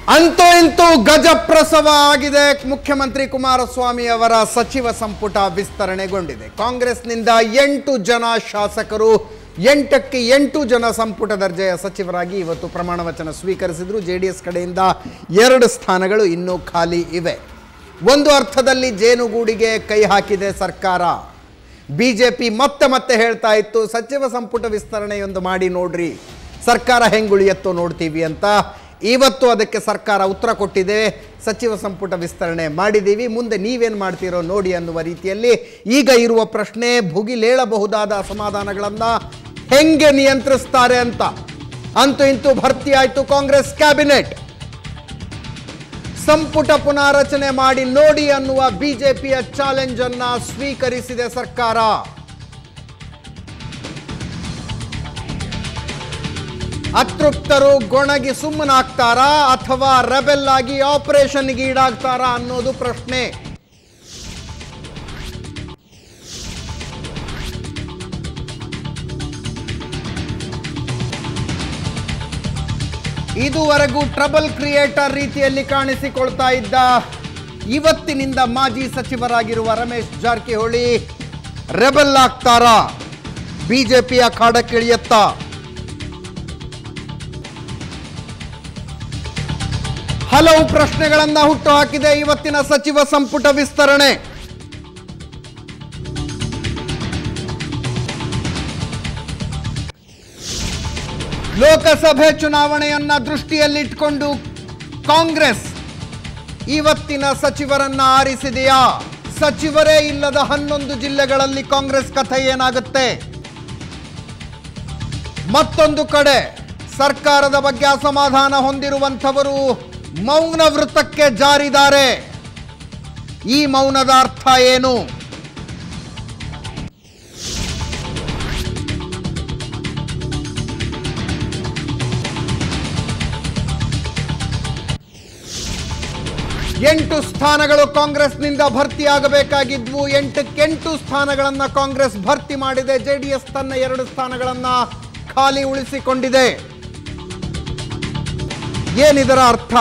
ಅಂತೂ ಇಂತೂ ಗಜಪ್ರಸವ ಆಗಿದೆ ಮುಖ್ಯಮಂತ್ರಿ ಕುಮಾರಸ್ವಾಮಿ ಅವರ ಸಚಿವ ಸಂಪುಟ ವಿಸ್ತರಣೆಗೊಂಡಿದೆ ಕಾಂಗ್ರೆಸ್ನಿಂದ ಎಂಟು ಜನ ಶಾಸಕರು ಎಂಟಕ್ಕೆ ಎಂಟು ಜನ ಸಂಪುಟ ದರ್ಜೆಯ ಸಚಿವರಾಗಿ ಇವತ್ತು ಪ್ರಮಾಣ ವಚನ ಸ್ವೀಕರಿಸಿದ್ರು ಜೆ ಡಿ ಎಸ್ ಕಡೆಯಿಂದ ಎರಡು ಸ್ಥಾನಗಳು ಇನ್ನೂ ಖಾಲಿ ಇವೆ ಒಂದು ಅರ್ಥದಲ್ಲಿ ಜೇನುಗೂಡಿಗೆ ಕೈ ಹಾಕಿದೆ ಸರ್ಕಾರ ಬಿಜೆಪಿ ಮತ್ತೆ ಮತ್ತೆ ಹೇಳ್ತಾ ಇತ್ತು ಸಚಿವ ಸಂಪುಟ ವಿಸ್ತರಣೆಯೊಂದು ಮಾಡಿ ನೋಡ್ರಿ ಸರ್ಕಾರ ಹೆಂಗುಳಿಯತ್ತೋ ನೋಡ್ತೀವಿ ಅಂತ ಇವತ್ತು ಅದಕ್ಕೆ ಸರ್ಕಾರ ಉತ್ತರ ಕೊಟ್ಟಿದೆ ಸಚಿವ ಸಂಪುಟ ವಿಸ್ತರಣೆ ಮಾಡಿದ್ದೀವಿ ಮುಂದೆ ನೀವೇನು ಮಾಡ್ತೀರೋ ನೋಡಿ ಅನ್ನುವ ರೀತಿಯಲ್ಲಿ ಈಗ ಇರುವ ಪ್ರಶ್ನೆ ಭುಗಿಲೇಳಬಹುದಾದ ಅಸಮಾಧಾನಗಳನ್ನು ಹೆಂಗೆ ನಿಯಂತ್ರಿಸ್ತಾರೆ ಅಂತ ಅಂತೂ ಇಂತೂ ಭರ್ತಿ ಆಯಿತು ಕಾಂಗ್ರೆಸ್ ಕ್ಯಾಬಿನೆಟ್ ಸಂಪುಟ ಪುನಾರಚನೆ ಮಾಡಿ ನೋಡಿ ಅನ್ನುವ ಬಿಜೆಪಿಯ ಚಾಲೆಂಜ್ ಅನ್ನ ಸ್ವೀಕರಿಸಿದೆ ಸರ್ಕಾರ ಅತೃಪ್ತರು ಗೊಣಗಿ ಸುಮ್ಮನಾಗ್ತಾರಾ ಅಥವಾ ರೆಬೆಲ್ ಆಗಿ ಆಪರೇಷನ್ಗೆ ಈಡಾಗ್ತಾರಾ ಅನ್ನೋದು ಪ್ರಶ್ನೆ ಇದುವರೆಗೂ ಟ್ರಬಲ್ ಕ್ರಿಯೇಟರ್ ರೀತಿಯಲ್ಲಿ ಕಾಣಿಸಿಕೊಳ್ತಾ ಇದ್ದ ಇವತ್ತಿನಿಂದ ಮಾಜಿ ಸಚಿವರಾಗಿರುವ ರಮೇಶ್ ಜಾರಕಿಹೊಳಿ ರೆಬಲ್ ಆಗ್ತಾರಾ ಬಿಜೆಪಿಯ ಕಾಡಕ್ಕಿಳಿಯತ್ತ ಹಲವು ಪ್ರಶ್ನೆಗಳನ್ನ ಹುಟ್ಟುಹಾಕಿದೆ ಇವತ್ತಿನ ಸಚಿವ ಸಂಪುಟ ವಿಸ್ತರಣೆ ಲೋಕಸಭೆ ಚುನಾವಣೆಯನ್ನ ದೃಷ್ಟಿಯಲ್ಲಿಟ್ಕೊಂಡು ಕಾಂಗ್ರೆಸ್ ಇವತ್ತಿನ ಸಚಿವರನ್ನ ಆರಿಸಿದೆಯಾ ಸಚಿವರೇ ಇಲ್ಲದ ಹನ್ನೊಂದು ಜಿಲ್ಲೆಗಳಲ್ಲಿ ಕಾಂಗ್ರೆಸ್ ಕಥೆ ಏನಾಗುತ್ತೆ ಮತ್ತೊಂದು ಕಡೆ ಸರ್ಕಾರದ ಬಗ್ಗೆ ಅಸಮಾಧಾನ ಹೊಂದಿರುವಂಥವರು ಮೌನ ವೃತ್ತಕ್ಕೆ ಜಾರಿದ್ದಾರೆ ಈ ಮೌನದ ಅರ್ಥ ಏನು ಎಂಟು ಸ್ಥಾನಗಳು ಕಾಂಗ್ರೆಸ್ನಿಂದ ಭರ್ತಿಯಾಗಬೇಕಾಗಿದ್ವು ಎಂಟಕ್ಕೆಂಟು ಸ್ಥಾನಗಳನ್ನು ಕಾಂಗ್ರೆಸ್ ಭರ್ತಿ ಮಾಡಿದೆ ಜೆಡಿಎಸ್ ತನ್ನ ಎರಡು ಸ್ಥಾನಗಳನ್ನ ಖಾಲಿ ಉಳಿಸಿಕೊಂಡಿದೆ ಏನಿದರ ಅರ್ಥ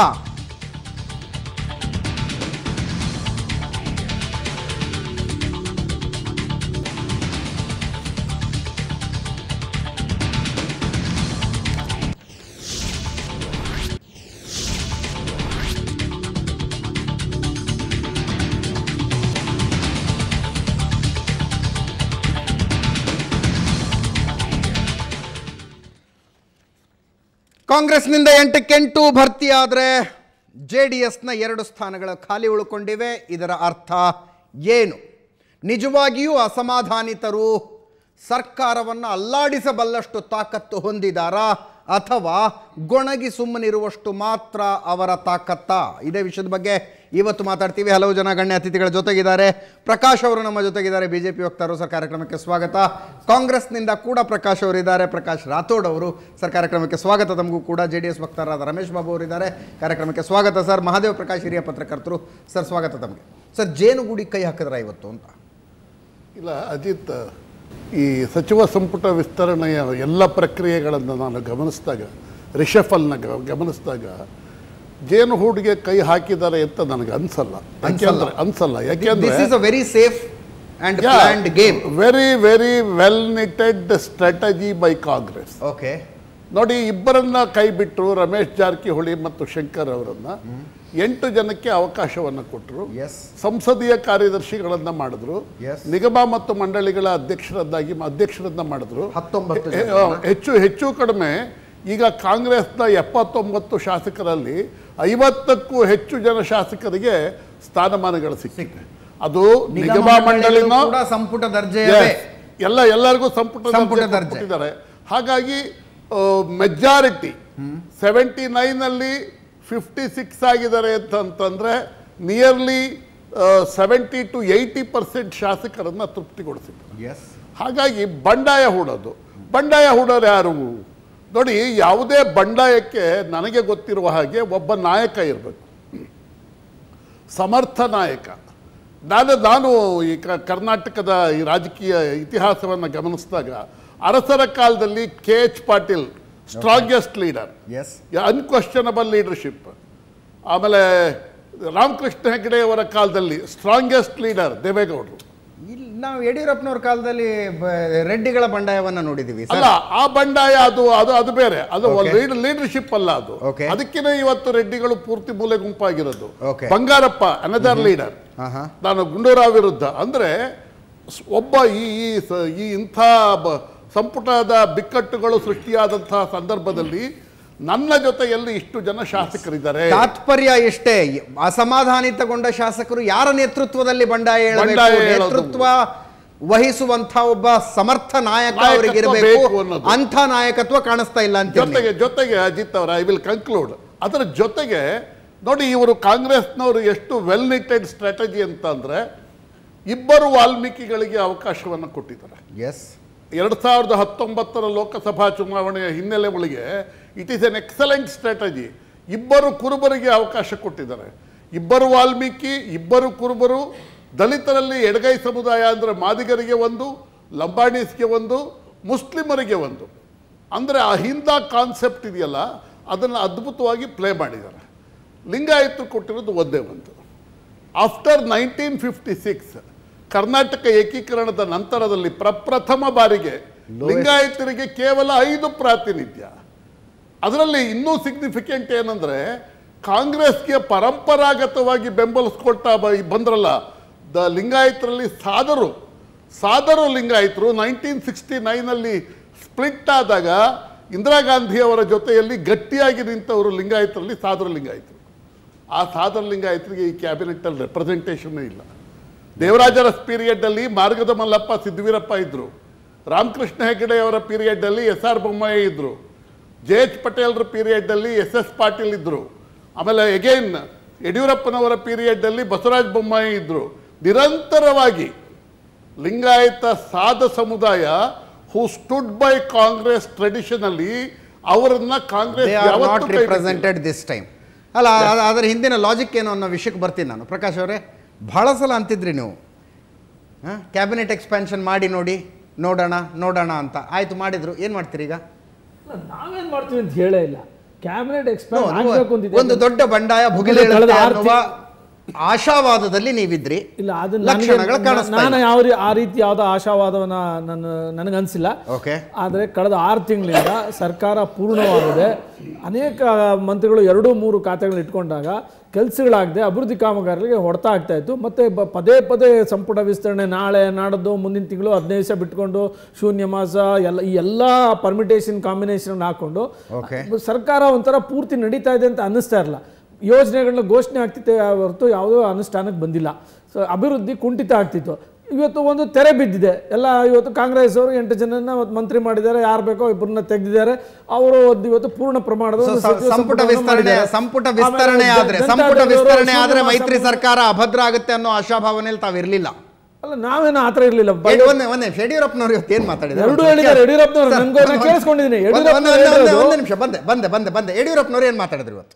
ಕಾಂಗ್ರೆಸ್ನಿಂದ ಎಂಟಕ್ಕೆಂಟು ಭರ್ತಿಯಾದರೆ ಜೆ ಡಿ ಎಸ್ನ ಎರಡು ಸ್ಥಾನಗಳು ಖಾಲಿ ಉಳ್ಕೊಂಡಿವೆ ಇದರ ಅರ್ಥ ಏನು ನಿಜವಾಗಿಯೂ ಅಸಮಾಧಾನಿತರು ಸರ್ಕಾರವನ್ನು ಅಲ್ಲಾಡಿಸಬಲ್ಲಷ್ಟು ತಾಕತ್ತು ಹೊಂದಿದಾರಾ ಅಥವಾ ಗೊಣಗಿ ಸುಮ್ಮನಿರುವಷ್ಟು ಮಾತ್ರ ಅವರ ತಾಕತ್ತಾ ಇದೇ ವಿಷಯದ ಬಗ್ಗೆ ಇವತ್ತು ಮಾತಾಡ್ತೀವಿ ಹಲವು ಜನ ಗಣ್ಯ ಅತಿಥಿಗಳ ಜೊತೆಗಿದ್ದಾರೆ ಪ್ರಕಾಶ್ ಅವರು ನಮ್ಮ ಜೊತೆಗಿದ್ದಾರೆ ಬಿಜೆಪಿ ವಕ್ತಾರರು ಸರ್ ಕಾರ್ಯಕ್ರಮಕ್ಕೆ ಸ್ವಾಗತ ಕಾಂಗ್ರೆಸ್ನಿಂದ ಕೂಡ ಪ್ರಕಾಶ್ ಅವರಿದ್ದಾರೆ ಪ್ರಕಾಶ್ ರಾಥೋಡ್ ಅವರು ಸರ್ ಕಾರ್ಯಕ್ರಮಕ್ಕೆ ಸ್ವಾಗತ ತಮಗೂ ಕೂಡ ಜೆ ಡಿ ಎಸ್ ವಕ್ತಾರರಾದ ರಮೇಶ್ ಬಾಬು ಅವರಿದ್ದಾರೆ ಕಾರ್ಯಕ್ರಮಕ್ಕೆ ಸ್ವಾಗತ ಸರ್ ಮಹಾದೇವ್ ಪ್ರಕಾಶ್ ಹಿರಿಯ ಪತ್ರಕರ್ತರು ಸರ್ ಸ್ವಾಗತ ತಮಗೆ ಸರ್ ಜೇನುಗೂಡಿ ಕೈ ಹಾಕಿದ್ರ ಇವತ್ತು ಅಂತ ಇಲ್ಲ ಅಜಿತ್ ಈ ಸಚಿವ ಸಂಪುಟ ವಿಸ್ತರಣೆಯ ಎಲ್ಲ ಪ್ರಕ್ರಿಯೆಗಳನ್ನು ನಾನು ಗಮನಿಸಿದಾಗ ರಿಷಫಲ್ನ ಗ- ಗಮನಿಸಿದಾಗ ಜೇನು ಹೂಡಿಗೆ ಕೈ ಹಾಕಿದ್ದಾರೆ ಅಂತ ನನಗೆ ಅನ್ಸಲ್ಲ ಯಾಕೆಂದ್ರೆ ಅನ್ಸಲ್ಲ ಯಾಕೆಂದ್ರೆ this is a very safe and planned game very very well knitted strategy by Congress okay ನೋಡಿ ಇಬ್ಬರನ್ನ ಕೈ ಬಿಟ್ಟರು ರಮೇಶ್ ಜಾರಕಿಹೊಳಿ ಮತ್ತು ಶಂಕರ್ ಅವರನ್ನ ಎಂಟು ಜನಕ್ಕೆ ಅವಕಾಶವನ್ನು ಕೊಟ್ಟರು ಎಸ್ ಸಂಸದೀಯ ಕಾರ್ಯದರ್ಶಿಗಳನ್ನ ಮಾಡಿದ್ರು Yes. ನಿಗಮ ಮತ್ತು ಮಂಡಳಿಗಳ ಅಧ್ಯಕ್ಷರದ್ದಾಗಿ ಅಧ್ಯಕ್ಷರನ್ನ ಮಾಡಿದ್ರು ಹತ್ತೊಂಬತ್ತು ಹೆ- ಜನ. ಹೆಚ್ಚು ಹೆಚ್ಚು ಕಡಿಮೆ ಈಗ ಕಾಂಗ್ರೆಸ್ನ ಎಪ್ಪತ್ತೊಂಬತ್ತು ಶಾಸಕರಲ್ಲಿ ಐವತ್ತಕ್ಕೂ ಹೆಚ್ಚು ಜನ ಶಾಸಕರಿಗೆ ಸ್ಥಾನಮಾನಗಳು ಸಿಕ್ಕಿದೆ ಅದು ನಿಗಮ ಮಂಡಳಿನೋ ಕೂಡ ಸಂಪುಟ ದರ್ಜೆಯವೇ Yes. ಎಲ್ಲ ಎಲ್ಲರಿಗೂ ಸಂಪುಟ ಸಂಪುಟ ದರ್ಜೆ ದರ್ಜೆ. ಕೊಟ್ಟಿದ್ದಾರೆ ಹಾಗಾಗಿ ಮೆಜಾರಿಟಿ ಸೆವೆಂಟಿ ನೈನಲ್ಲಿ ಫಿಫ್ಟಿ ಸಿಕ್ಸ್ ಆಗಿದ್ದಾರೆ ಅಂತಂತಂದ್ರೆ nearly seventy to eighty percent ಶಾಸಕರನ್ನ ತೃಪ್ತಿಗೊಳಿಸಿದ್ದಾರೆ ಎಸ್ ಹಾಗಾಗಿ ಬಂಡಾಯ ಹೂಡೋದು ಬಂಡಾಯ ಹೂಡೋರು ಯಾರು ನೋಡಿ ಯಾವುದೇ ಬಂಡಾಯಕ್ಕೆ ನನಗೆ ಗೊತ್ತಿರುವ ಹಾಗೆ ಒಬ್ಬ ನಾಯಕ ಇರಬೇಕು ಸಮರ್ಥ ನಾಯಕ ನಾನು ನಾನು ಈ ಕ- ಕರ್ನಾಟಕದ ಈ ರಾಜಕೀಯ ಇತಿಹಾಸವನ್ನು ಗಮನಿಸಿದಾಗ ಅರಸರ ಕಾಲದಲ್ಲಿ K H Patil strongest leader is unquestionable leadership ಆಮೇಲೆ ರಾಮಕೃಷ್ಣ ಹೆಗಡೆ ಅವರ ಕಾಲದಲ್ಲಿ ಸ್ಟ್ರಾಂಗೆಸ್ಟ್ ಲೀಡರ್ ದೇವೇಗೌಡರು ಇಲ್ಲಿ ನಾವು ಯಡಿಯೂರಪ್ಪನವ್ರ ಕಾಲದಲ್ಲಿ ಬ- ರೆಡ್ಡಿಗಳ ಬಂಡಾಯವನ್ನ ನೋಡಿದೀವಿ ಸರ್ ಅಲ್ಲ ಆ ಬಂಡಾಯ ಅದು ಅದು ಅದು ಬೇರೆ ಅದು Okay. ಲೀಡರ್ಶಿಪ್ ಅಲ್ಲ ಅದು Okay. ಅದಕ್ಕಿಂತ ಇವತ್ತು ರೆಡ್ಡಿಗಳು ಪೂರ್ತಿ ಮೂಲೆ ಗುಂಪಾಗಿರೋದು Okay. ಬಂಗಾರಪ್ಪ ಅನದರ್ ಲೀಡರ್ ಹಾ ಹಾ ನಾನು ಗುಂಡೂರಾವ್ ವಿರುದ್ಧ ಅಂದ್ರೆ ಸ್- ಒಬ್ಬ ಈ ಈ ಸ- ಈ ಇಂಥ ಬ- ಸಂಪುಟದ ಬಿಕ್ಕಟ್ಟುಗಳು ಸೃಷ್ಟಿಯಾದಂತಹ ಸಂದರ್ಭದಲ್ಲಿ ನನ್ನ ಜೊತೆಯಲ್ಲಿ ಇಷ್ಟು ಜನ ಶಾಸಕರಿದ್ದಾರೆ ತಾತ್ಪರ್ಯ ಎಷ್ಟೇ ಅಸಮಾಧಾನಿತಗೊಂಡ ಶಾಸಕರು ಯಾರ ನೇತೃತ್ವದಲ್ಲಿ ಬಂಡಾಯ ಹೇಳಬೇಕು ಬಂಡಾಯ ಹೇಳೋದು. ನೇತೃತ್ವ ವಹಿಸುವಂತ ಒಬ್ಬ ಸಮರ್ಥ ನಾಯಕ ನಾಯಕತ್ವ ಅವರಿಗೆ ಇರಬೇಕು ಬೇಕು ಅನ್ನೋದು. ಅಂಥ ನಾಯಕತ್ವ ಕಾಣಿಸ್ತಾ ಇಲ್ಲ ಅಂತ ಜೊತೆಗೆ ಜೊತೆಗೆ ಅಜಿತ್ ಅವರ ಐ ವಿಲ್ ಕನ್ಕ್ಲೂಡ್ ಅದರ ಜೊತೆಗೆ ನೋಡಿ ಇವರು ಕಾಂಗ್ರೆಸ್ನವರು ಎಷ್ಟು ವೆಲ್ ನಿಟೆಡ್ ಸ್ಟ್ರಾಟಜಿ ಅಂತ ಅಂದ್ರೆ ಇಬ್ಬರು ವಾಲ್ಮೀಕಿಗಳಿಗೆ ಅವಕಾಶವನ್ನು ಕೊಟ್ಟಿದ್ದಾರೆ ಎಸ್ ಎರಡು ಸಾವಿರದ ಹತ್ತೊಂಬತ್ತರ ಲೋಕಸಭಾ ಚುನಾವಣೆಯ ಹಿನ್ನೆಲೆ ಒಳಗೆ it is an excellent strategy ಇಬ್ಬರು ಕುರುಬರಿಗೆ ಅವಕಾಶ ಕೊಟ್ಟಿದ್ದಾರೆ ಇಬ್ಬರು ವಾಲ್ಮೀಕಿ ಇಬ್ಬರು ಕುರುಬರು ದಲಿತರಲ್ಲಿ ಎಡಗೈ ಸಮುದಾಯ ಅಂದರೆ ಮಾದಿಗರಿಗೆ ಒಂದು ಲಂಬಾಣೀಸ್ಗೆ ಒಂದು ಮುಸ್ಲಿಮರಿಗೆ ಒಂದು ಅಂದರೆ ಆ ಹಿಂದ ಕಾನ್ಸೆಪ್ಟ್ ಇದೆಯಲ್ಲ ಅದನ್ನು ಅದ್ಭುತವಾಗಿ ಪ್ಲೇ ಮಾಡಿದ್ದಾರೆ ಲಿಂಗಾಯತರು ಕೊಟ್ಟಿರೋದು ಒಂದೇ ಒಂದು after nineteen fifty six Karnataka ಏಕೀಕರಣದ ನಂತರದಲ್ಲಿ ಪ್ರಪ್ರಥಮ ಬಾರಿಗೆ ಲಿಂಗಾಯತರಿಗೆ ಕೇವಲ ಐದು ಪ್ರಾತಿನಿಧ್ಯ ಅದರಲ್ಲಿ ಇನ್ನೂ ಸಿಗ್ನಿಫಿಕೆಂಟ್ ಏನಂದ್ರೆ ಕಾಂಗ್ರೆಸ್ಗೆ ಪರಂಪರಾಗತವಾಗಿ ಬೆಂಬಲಿಸ್ಕೊಳ್ತಾ ಬ- ಬಂದ್ರಲ್ಲ ದ ಲಿಂಗಾಯತರಲ್ಲಿ ಸಾದರು ಸಾದರು ಲಿಂಗಾಯತರು ನೈನ್ಟೀನ್ ಸಿಕ್ಸ್ಟಿ ನೈನಲ್ಲಿ ಸ್ಪ್ಲಿಟ್ ಆದಾಗ ಇಂದಿರಾ ಗಾಂಧಿ ಅವರ ಜೊತೆಯಲ್ಲಿ ಗಟ್ಟಿಯಾಗಿ ನಿಂತವರು ಲಿಂಗಾಯತರಲ್ಲಿ ಸಾದರು ಲಿಂಗಾಯತರು ಆ ಸಾದರ ಲಿಂಗಾಯತರಿಗೆ ಈ ಕ್ಯಾಬಿನೆಟ್ಟಲ್ಲಿ ರೆಪ್ರೆಸೆಂಟೇಷನ್ ಇಲ್ಲ ದೇವರಾಜರ ಪೀರಿಯಡ್ಡಲ್ಲಿ ಮಾರ್ಗದ ಮಲ್ಲಪ್ಪ ಸಿದ್ದವೀರಪ್ಪ ಇದ್ರು ರಾಮಕೃಷ್ಣ ಹೆಗಡೆ ಅವರ ಪೀರಿಯಡ್ಡಲ್ಲಿ ಎಸ್ ಆರ್ ಬೊಮ್ಮಾಯಿ ಇದ್ರು ಜೆ ಎಚ್ ಪಟೇಲ್ರ ಪೀರಿಯಡ್ಡಲ್ಲಿ ಎಸ್ ಎಸ್ ಪಾಟೀಲ್ ಇದ್ರು ಆಮೇಲೆ ಎಗೈನ್ ಯಡಿಯೂರಪ್ಪನವರ ಪೀರಿಯಡ್ಡಲ್ಲಿ ಬಸವರಾಜ ಬೊಮ್ಮಾಯಿ ಇದ್ರು ನಿರಂತರವಾಗಿ ಲಿಂಗಾಯತ ಸಾದ ಸಮುದಾಯ who stood by Congress traditionally ಅವರನ್ನ ಕಾಂಗ್ರೆಸ್ ದೇ ಆರ್ ಯಾವತ್ತೂ ನಾಟ್ ಕೈ ಬಿಟ್ಟಿಲ್ಲ. ರಿಪ್ರೆಸೆಂಟೆಡ್ ದಿಸ್ ಟೈಮ್ ಅಲ್ಲ ಅದ್- ಅದರ ಹಿಂದಿನ ಲಾಜಿಕ್ ಏನು ಅನ್ನೋ ವಿಷಯಕ್ಕೆ ಬರ್ತೀನಿ ನಾನು ಪ್ರಕಾಶ್ ಅವರೇ ಬಹಳ ಸಲ ಅಂತಿದ್ರಿ ನೀವು ಕ್ಯಾಬಿನೆಟ್ ಎಕ್ಸ್ಪ್ಯಾನ್ಷನ್ ಮಾಡಿ ನೋಡಿ ನೋಡೋಣ ನೋಡೋಣ ಅಂತ ಆಯ್ತು ಮಾಡಿದ್ರು ಏನು ಮಾಡ್ತೀರಿ ಈಗ ಅಲ್ಲ, ನಾವೇನ್ ಮಾಡ್ತೀವಿ ಅಂತ ಹೇಳೇ ಇಲ್ಲ ಕ್ಯಾಬಿನೆಟ್ No, ಎಕ್ಸ್ಪ್ಯಾಂಡ್ ನೀವು ಆಗ್ಬೇಕು ಅಂತಿದೆ ಒಂದು ದೊಡ್ಡ ಬಂಡಾಯ ಕಳೆದ ಭುಗಿಲೇಳುತ್ತೆ ಆರು ಅನ್ನುವ ಆಶಾವಾದದಲ್ಲಿ ನೀವಿದ್ರಿ ಇಲ್ಲ ಅದು ಲಕ್ಷಣಗಳು ಕಾಣಿಸ್ತಾ ನಾನು ಇಲ್ಲ. ಯಾವ ರೀ- ಆ ರೀತಿ ಯಾವ್ದೋ ಆಶಾವಾದವನ್ನ ನನ್ನ ನನಗನ್ಸಿಲ್ಲ ಓಕೆ ಆದರೆ ಕಳೆದ ಆರು ತಿಂಗಳಿಂದ ಸರ್ಕಾರ ಪೂರ್ಣವಾಗಿದೆ ಅನೇಕ ಮಂತ್ರಿಗಳು ಎರಡು ಮೂರು ಖಾತೆಗಳು ಇಟ್ಕೊಂಡಾಗ ಕೆಲಸಗಳಾಗದೆ ಅಭಿವೃದ್ಧಿ ಕಾಮಗಾರಿಗಳಿಗೆ ಹೊಡೆತ ಆಗ್ತಾ ಇತ್ತು ಮತ್ತೆ ಬ- ಪದೇ ಪದೇ ಸಂಪುಟ ವಿಸ್ತರಣೆ ನಾಳೆ ನಾಡದ್ದು ಮುಂದಿನ ತಿಂಗಳು ಹದಿನೈದು ದಿವಸ ಬಿಟ್ಕೊಂಡು ಶೂನ್ಯ ಮಾಸ ಎಲ್ಲ ಈ ಎಲ್ಲ ಪರ್ಮಿಟೇಷನ್ ಕಾಂಬಿನೇಷನ್ ಹಾಕೊಂಡು Okay. ಸರ್ಕಾರ ಒಂಥರ ಪೂರ್ತಿ ನಡೀತಾ ಇದೆ ಅಂತ ಅನ್ನಿಸ್ತಾ ಇರಲ್ಲ ಯೋಜನೆಗಳನ್ನ ಘೋಷಣೆ ಆಗ್ತಿತ್ತೆ ಹೊರತು ಯಾವುದೋ ಅನುಷ್ಠಾನಕ್ಕೆ ಬಂದಿಲ್ಲ ಸೊ ಅಭಿವೃದ್ಧಿ ಕುಂಠಿತ ಆಗ್ತಿತ್ತು ಇವತ್ತು ಒಂದು ತೆರೆ ಬಿದ್ದಿದೆ ಎಲ್ಲ ಇವತ್ತು ಕಾಂಗ್ರೆಸ್ ಅವರು ಎಂಟು ಜನನ ಇವತ್ತು ಮಂತ್ರಿ ಮಾಡಿದ್ದಾರೆ ಯಾರು ಬೇಕೋ ಇಬ್ಬರನ್ನ ತೆಗೆದಿದ್ದಾರೆ ಅವರು ಒಂದು ಇವತ್ತು ಪೂರ್ಣ ಪ್ರಮಾಣದ ಸೊ ಒಂದು ಸ- ಸಚಿವ ಸಂಪುಟ ಸಂಪುಟವನ್ನು ವಿಸ್ತರಣೆ ಮಾಡಿದ್ದಾರೆ. ಸಂಪುಟ ಆಮೇಲೆ ವಿಸ್ತರಣೆ ಜ- ಆದ್ರೆ ಜನತಾ ಸಂಪುಟ ದಳದವರು ವಿಸ್ತರಣೆ ಆದ್ರೆ ಸೋಮವಾರ ಮೈತ್ರಿ ಸಂಪುಟ- ಸರ್ಕಾರ ಅಭದ್ರ ಆಗುತ್ತೆ ಅನ್ನೋ ಆಶಾಭಾವನೆಯಲ್ಲಿ ತಾವಿರ್ಲಿಲ್ಲ ಅಲ್ಲ ನಾವೇನು ಆ ಥರ ಇರಲಿಲ್ಲ ಏ, ಒಂದೇ ಒಂದೇ ನಿಮಿಷ ಯಡಿಯೂರಪ್ಪನವ್ರು ಇವತ್ತು ಏನ್ ಮಾತಾಡಿದ್ರು ಎರಡೂ ಹೇಳಿದ್ದಾರೆ ಯಡಿಯೂರಪ್ಪನವರು ಸರ್, ನನ್ಗೂ ನಾನು ಒಂದ್- ಕೇಳಿಸ್ಕೊಂಡಿದ್ದೀನಿ ಒಂದ್- ಒಂದ್- ಒಂದ್- ಒಂದ್- ಯಡಿಯೂರಪ್ಪನವರು ಒಂದ್ ನಿಮಿಷ ಬಂದೆ ಬಂದೆ ಬಂದೆ ಬಂದೆ ಯಡಿಯೂರಪ್ಪನವ್ರು ಏನ್ ಮಾತಾಡಿದ್ರು ಇವತ್ತು